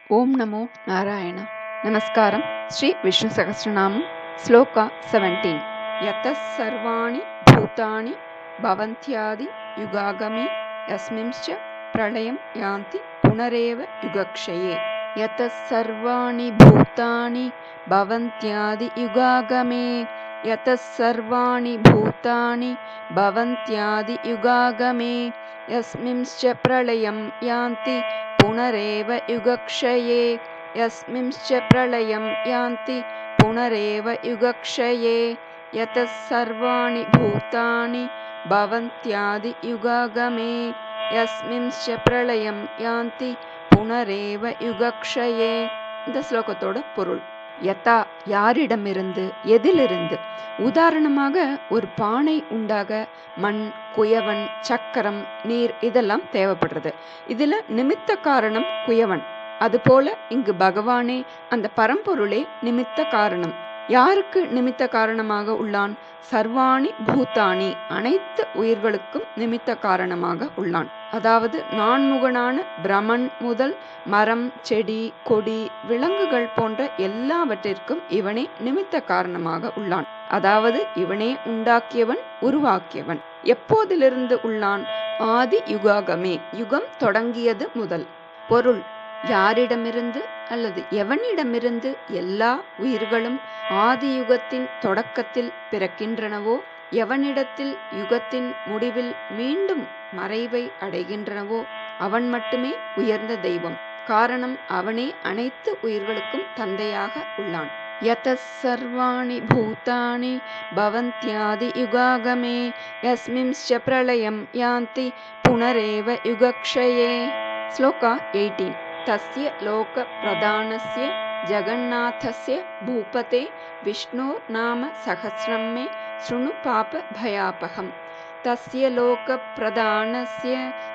ಓಂ ನಮೋ ನಾರಾಯಣ ನಮಸ್ಕಾರಂ ಶ್ರೀ ವಿಷ್ಣು ಸಹಸ್ರನಾಮಂ ಶ್ಲೋಕ ಸೆವೆಂಟೀನ್ ಯತಃ ಸರ್ವಾಣಿ ಭೂತಾನಿ ಭವಂತ್ಯಾದಿ ಯುಗಾಗಮೇ ಯಸ್ಮಿಂಶ್ಚ ಪ್ರಳಯಂ ಯಾಂತಿ ಪುನರೇವ ಯುಗಕ್ಷಯೇ ಯತಃ ಸರ್ವಾಣಿ ಭೂತಾನಿ ಭವಂತ್ಯಾದಿ ಯುಗಾಗಮೇ ಯತಃ ಸರ್ವಾಣಿ ಭೂತಾನಿ ಭವಂತ್ಯಾದಿ ಯುಗಾಗಮೇ ಯಸ್ಮಿಂಶ್ಚ ಪ್ರಳಯಂ ಯಾಂತಿ ಪುನರೇವ ಯುಗಕ್ಷಯೇ ಯಸ್ಮಿಂಶ್ಚ ಪ್ರಳಯಂ ಯಾಂತಿ ಪುನರೇವ ಯುಗಕ್ಷಯೇ ಯತಃ ಸರ್ವಾಣಿ ಭೂತಾನಿ ಭವಂತ್ಯಾದಿ ಯುಗಾಗಮೇ யஸ்மின்ச்ச பிரளயம் யாந்தி புனரேவ யுகக்ஷயே இந்த ஸ்லோகத்தோட பொருள் யதா யாரிடமிருந்து எதிலிருந்து உதாரணமாக ஒரு பானை உண்டாக மண் குயவன் சக்கரம் நீர் இதெல்லாம் தேவைப்படுறது இதுல நிமித்த காரணம் குயவன் அதுபோல இங்கு பகவானே அந்த பரம்பொருளே நிமித்த காரணம் யாருக்கு நிமித்த காரணமாக உள்ளான் சர்வாணி பூதானி அனைத்து உயிர்களுக்கும் நிமித்த காரணமாக உள்ளான் அதாவது நான்முகனான பிரமன் முதல் மரம் செடி கொடி விலங்குகள் போன்ற எல்லாவற்றிற்கும் இவனே நிமித்த காரணமாக உள்ளான் அதாவது இவனே உண்டாக்கியவன் உருவாக்கியவன் எப்போதிலிருந்து உள்ளான் ஆதி யுகாகமே யுகம் தொடங்கியது முதல் பொருள் யாரிடமிருந்து அல்லது எவனிடமிருந்து எல்லா உயிர்களும் ஆதி யுகத்தின் தொடக்கத்தில் பிறக்கின்றனவோ எவனிடத்தில் யுகத்தின் முடிவில் மீண்டும் மறைவை அடைகின்றனவோ அவன் மட்டுமே உயர்ந்த தெய்வம் காரணம் அவனே அனைத்து உயிர்களுக்கும் தந்தையாக உள்ளான் யதः सर्वाणि भूतानि भवन्त्यादि युगागमे यस्मिंश्च प्रलयं यान्ति पुनरेव युगक्षये श्लोका एय्टीन् तस्य लोकप्रधानस्य जगन्नाथस्य भूपते विष्णोर्नाम सहस्रं मे शृणु पापभयापहम् तस्य लोकप्रधानस्य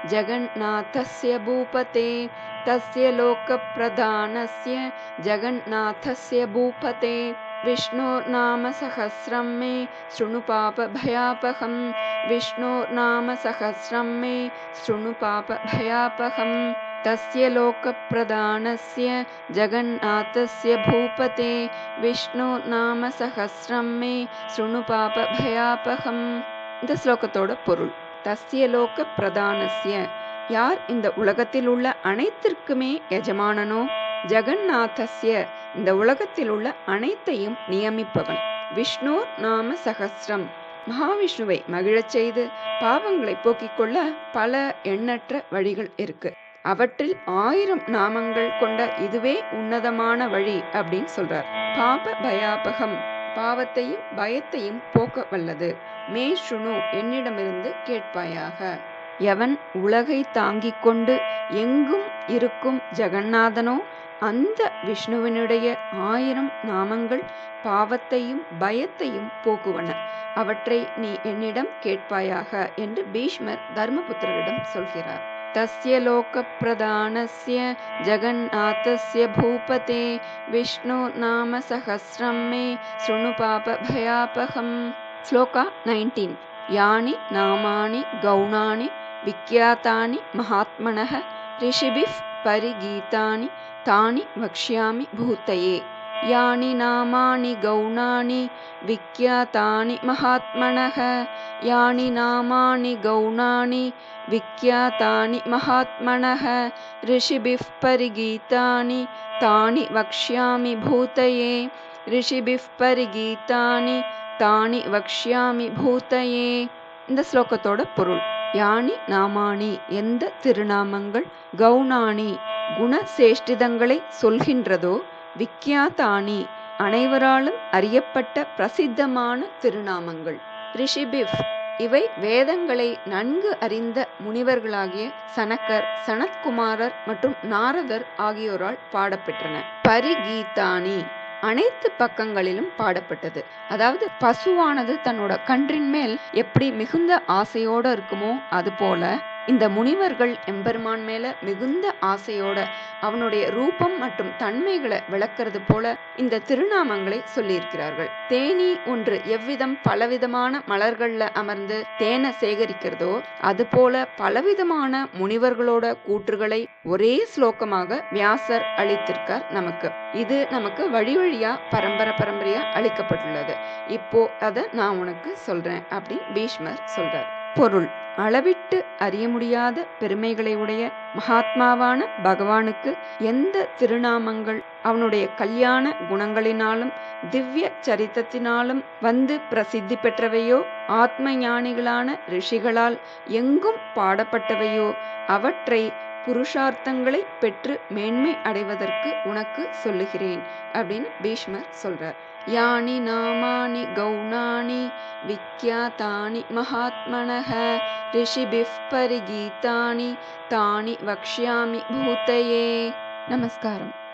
जगन्नाथस्य भूपते तस्य लोकप्रधानस्य जगन्नाथस्य भूपते विष्णोर्नाम सहस्रं मे शृणु पापभयापहम् विष्णोर्नाम सहस्रं मे शृणु पापभयापहम् तस्य लोकप्रधानस्य जगन्नाथस्य भूपते विष्णु नाम सहस्रं मे शृणु पापभयापहम् இந்த ஸ்லோகத்தோட பொருள் தஸ்ய லோக பிரதானஸ்ய யார் இந்த உலகத்தில் உள்ள அனைத்திற்குமே எஜமானனோ ஜெகநாதஸ்ய இந்த உலகத்தில் உள்ள அனைத்தையும் நியமிப்பவன் விஷ்ணு நாம சகஸ்ரம் மகாவிஷ்ணுவை மகிழச் செய்து பாவங்களை போக்கிக் கொள்ள பல எண்ணற்ற வழிகள் இருக்கு அவற்றில் ஆயிரம் நாமங்கள் கொண்ட இதுவே உன்னதமான வழி அப்படின்னு சொல்றார் பாப பயாபகம் பாவத்தையும் பயத்தையும் போக்க வல்லது மே சுணு என்னிடமிருந்து கேட்பாயாக எவன் உலகை தாங்கிக் கொண்டு எங்கும் இருக்கும் ஜெகநாதனோ அந்த விஷ்ணுவினுடைய ஆயிரம் நாமங்கள் பாவத்தையும் பயத்தையும் போக்குவன அவற்றை நீ என்னிடம் கேட்பாயாக என்று பீஷ்மர் தர்மபுத்திரரிடம் சொல்கிறார் तस्य लोकप्रधानस्य जगन्नाथस्य भूपते विष्णु नाम सहस्रं मे शृणु पापभयापहम् श्लोका नैन्टीन् यानि नामानि गौणानि विख्यातानि महात्मनः ऋषिभिः परिगीतानि तानि वक्ष्यामि भूतये यानि नामानि गौणानि विख्यातानि महात्मनः यानि नामानि गौणानि विख्यातानि महात्मनः ऋषिभिः परिगीतानि तानि वक्ष्यामि भूतये ऋषिभिः परिगीतानि தானி வக்ஷ்யாமி பூத்தையே இந்த ஸ்லோகத்தோட பொருள் யானி நாமானி எந்த திருநாமங்கள் கௌணானி குணசேஷ்டிதங்களை சொல்கின்றதோ விக்கியாதானி அனைவராலும் அறியப்பட்ட பிரசித்தமான திருநாமங்கள் ரிஷிபிஃப் இவை வேதங்களை நன்கு அறிந்த முனிவர்களாகிய சனக்கர் சனத்குமாரர் மற்றும் நாரதர் ஆகியோரால் பாடப்பெற்றன பரிகீதானி அனைத்து பக்கங்களிலும் பாடப்பட்டது அதாவது பசுவானது தன்னோட கன்றின் மேல் எப்படி மிகுந்த ஆசையோட இருக்குமோ அது போல இந்த முனிவர்கள் எம்பெருமான் மேல மிகுந்த ஆசையோட அவனுடைய ரூபம் மற்றும் தன்மைகளை விளக்கிறது போல இந்த திருநாமங்களை சொல்லியிருக்கிறார்கள் தேனி ஒன்று எவ்விதம் பலவிதமான மலர்கள்ல அமர்ந்து தேனை சேகரிக்கிறதோ அதுபோல பலவிதமான முனிவர்களோட கூற்றுகளை ஒரே ஸ்லோகமாக வியாசர் அளித்திருக்கார் நமக்கு இது நமக்கு வழி வழியா பரம்பரை பரம்பரையா அளிக்கப்பட்டுள்ளது இப்போ அதை நான் உனக்கு சொல்றேன் அப்படின்னு பீஷ்மர் சொல்றார் பொருள் அளவிட்டு அறிய முடியாத பெருமைகளை உடைய மகாத்மாவான பகவானுக்கு எந்த திருநாமங்கள் அவனுடைய கல்யாண குணங்களினாலும் திவ்ய சரித்தத்தினாலும் வந்து பிரசித்தி பெற்றவையோ ஆத்ம ஞானிகளான ரிஷிகளால் எங்கும் பாடப்பட்டவையோ அவற்றை புருஷார்த்தங்களை பெற்று மேன்மை அடைவதற்கு உனக்கு சொல்லுகிறேன் அப்படின்னு பீஷ்மர் சொல்றார் யானி நாமானி கௌணானி விக்யாத்தானி மகாத்மனः ரிஷிபிஃப் பரிகீதானி தானி வக்ஷ்யாமி பூதயே நமஸ்காரம்